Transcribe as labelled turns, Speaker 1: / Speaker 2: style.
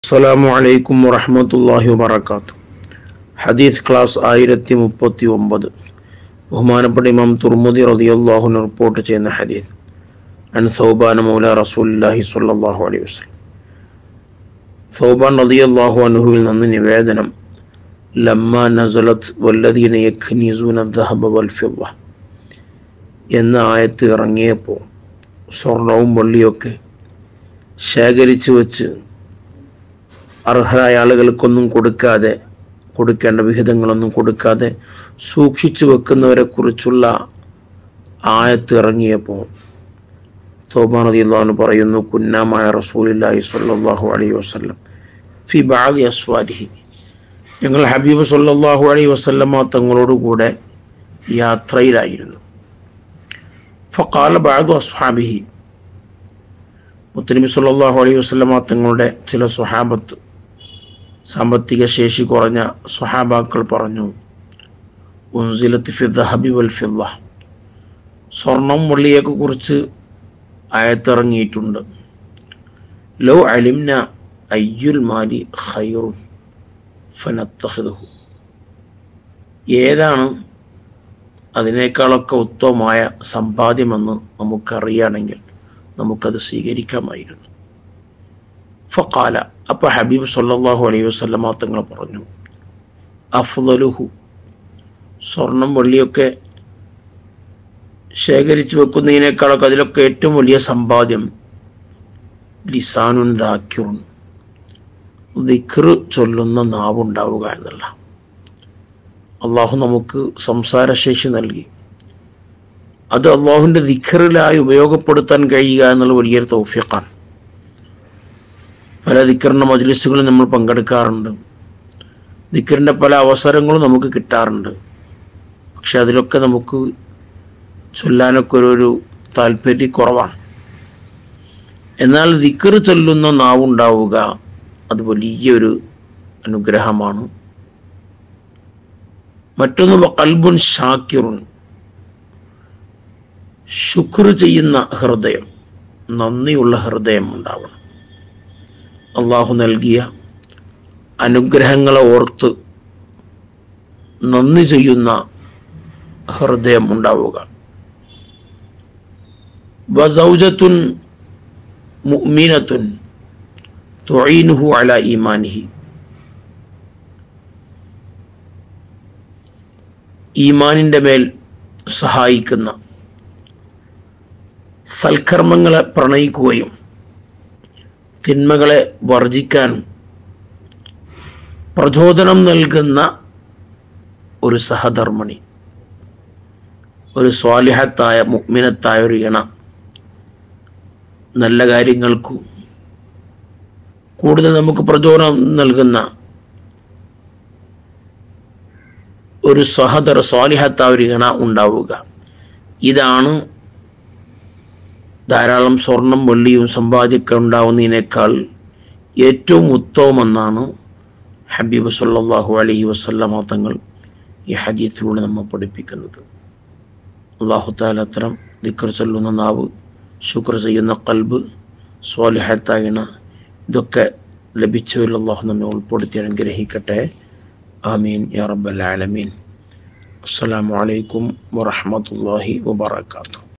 Speaker 1: അസ്സലാമു അലൈക്കും വറഹ്മത്തുള്ളാഹി വബറകാത്തു ഹദീസ് ക്ലാസ് ആയിരത്തി മുപ്പത്തി ഒമ്പത് ബഹുമാനപ്പെട്ട ഇമാം തുർമുദി റളിയല്ലാഹു അൻഹു റിപ്പോർട്ട് ചെയ്യുന്ന ഹദീസ് അൻ സൗബാന മൗല റസൂലുള്ളാഹി സ്വല്ലല്ലാഹു അലൈഹി വസല്ലം സൗബാൻ റളിയല്ലാഹു അൻഹുവിൽ നിന്ന് നിവേദനം ലമ്മ നസലത്ത് വല്ലദീന യഖ്നിസൂന ദഹബ വൽ ഫിദ്ദ എന്ന ആയത്ത് ഇറങ്ങിയപ്പോൾ സ്വർണവും വെള്ളിയൊക്കെ ശേഖരിച്ചു വെച്ച് അർഹരായ ആളുകൾക്കൊന്നും കൊടുക്കാതെ കൊടുക്കേണ്ട വിഹിതങ്ങളൊന്നും കൊടുക്കാതെ സൂക്ഷിച്ചു വെക്കുന്നവരെ കുറിച്ചുള്ള ആയത്ത് ഇറങ്ങിയപ്പോൾ തോബാൻ റളിയല്ലാഹു പറയുന്നു കുന്നാമായ റസൂലുള്ളാഹി സ്വല്ലല്ലാഹു അലൈഹി വസല്ലം ഫി ബഅദി അസ്വാരിഹി ഞങ്ങൾ ഹബീബ് സ്വല്ലല്ലാഹു അലൈഹി വസല്ലമ തങ്ങളോട് കൂടെ യാത്രയിലായിരുന്നു ഫഖാല ബഅദു അസ്ഹാബിഹി മുത്തനബി സല്ലല്ലാഹു അലൈഹി വസല്ലമ തങ്ങളുടെ ചില സ്വഹാബത്ത് സാമ്പത്തിക ശേഷി കുറഞ്ഞ സ്വഹാബാക്കൾ പറഞ്ഞു ഉൻസിലത്ത് ഫി ദഹബി വൽ ഫിദ്ദ സ്വർണം വെള്ളിയൊക്കെ കുറിച്ച് ആയത്തിറങ്ങിയിട്ടുണ്ട് ലോ അലിംന അയ്യുൽ മാലി ഖൈറുൻ ഫനത്തഖിദുഹു ഏതാണ് അതിനേക്കാളൊക്കെ ഉത്തമമായ സമ്പാദ്യമെന്ന് നമുക്കറിയുകയാണെങ്കിൽ നമുക്കത് സ്വീകരിക്കാമായിരുന്നു ഫക്കാല അപ്പൊ ഹബീബ് സല്ലാഹു അലൈഹി വസ്ലമ തങ്ങൾ പറഞ്ഞു അഫ്ദലുഹു സ്വർണം വെള്ളിയൊക്കെ ശേഖരിച്ചു വെക്കുന്നതിനേക്കാളൊക്കെ അതിലൊക്കെ ഏറ്റവും വലിയ സമ്പാദ്യം ലിസാനുൻ ദാക്യുറുൻ ദിക്ർ ചൊല്ലുന്ന നാവുണ്ടാവുക എന്നല്ല അള്ളാഹു നമുക്ക് സംസാരശേഷി നൽകി അത് അള്ളാഹുവിൻ്റെ ദിഖറിലായി ഉപയോഗപ്പെടുത്താൻ കഴിയുക എന്നുള്ള വലിയൊരു തൗഫീഖാണ് പല ദിക്കറിൻ്റെ മജ്ലിസുകളിൽ നമ്മൾ പങ്കെടുക്കാറുണ്ട് ദിക്കറിൻ്റെ പല അവസരങ്ങളും നമുക്ക് കിട്ടാറുണ്ട് പക്ഷെ അതിലൊക്കെ നമുക്ക് ചൊല്ലാനൊക്കെ ഒരു ഒരു താല്പര്യക്കുറവാണ് എന്നാൽ ദിക്കർ ചൊല്ലുന്ന നാവുണ്ടാവുക അത് വലിയൊരു അനുഗ്രഹമാണ് മറ്റൊന്ന് കൽബുൻ ഷാക്കിറുൻ ശുക്ർ ചെയ്യുന്ന ഹൃദയം നന്ദിയുള്ള ഹൃദയം ഉണ്ടാവണം അള്ളാഹു നൽകിയ അനുഗ്രഹങ്ങളെ ഓർത്ത് നന്ദി ചെയ്യുന്ന ഹൃദയം ഉണ്ടാവുക വസൗജത്തുൻ മുഅ്മിനത്തുൻ തുഈനുഹു അല ഈമാനിഹി ഈമാനിൻ്റെ മേൽ സഹായിക്കുന്ന സൽക്കർമ്മങ്ങളെ പ്രണയിക്കുകയും തിന്മകളെ വർജിക്കാൻ പ്രചോദനം നൽകുന്ന ഒരു സഹധർമ്മണി ഒരു സ്വാലിഹത്തായ മുഗ്മിനത്തായ ഒരു ഇണ നല്ല കാര്യങ്ങൾക്കു കൂടുതൽ നമുക്ക് പ്രചോദനം നൽകുന്ന ഒരു സഹദർ സ്വാലിഹത്തായ ഒരു ഇണ ഉണ്ടാവുക ഇതാണ് ധാരാളം സ്വർണം വെള്ളിയും സമ്പാദിക്കാൻ ഉണ്ടാവുന്നതിനേക്കാൾ ഏറ്റവും ഉത്തമമെന്നാണ് ഹബീബ് സല്ലാഹു അലഹി വസ്ല്ലാ തങ്ങൾ ഈ ഹദീത്തിലൂടെ നമ്മെ പഠിപ്പിക്കുന്നത് അള്ളാഹു താല അത്തരം ദിക്കർ ചൊല്ലുന്ന നാവ് ശുക്ർ ചെയ്യുന്ന കൽബ് സ്വാലിഹത്തായിണ ഇതൊക്കെ ലഭിച്ചവരിൽ അള്ളാഹു നമ്മെ ഉൾപ്പെടുത്തി അനുഗ്രഹിക്കട്ടെ ആമീൻ യാ റബ്ബൽ ആലമീൻ അസ്സലാമു അലൈക്കും വറഹ്മത്തുള്ളാഹി വബറകാതുഹു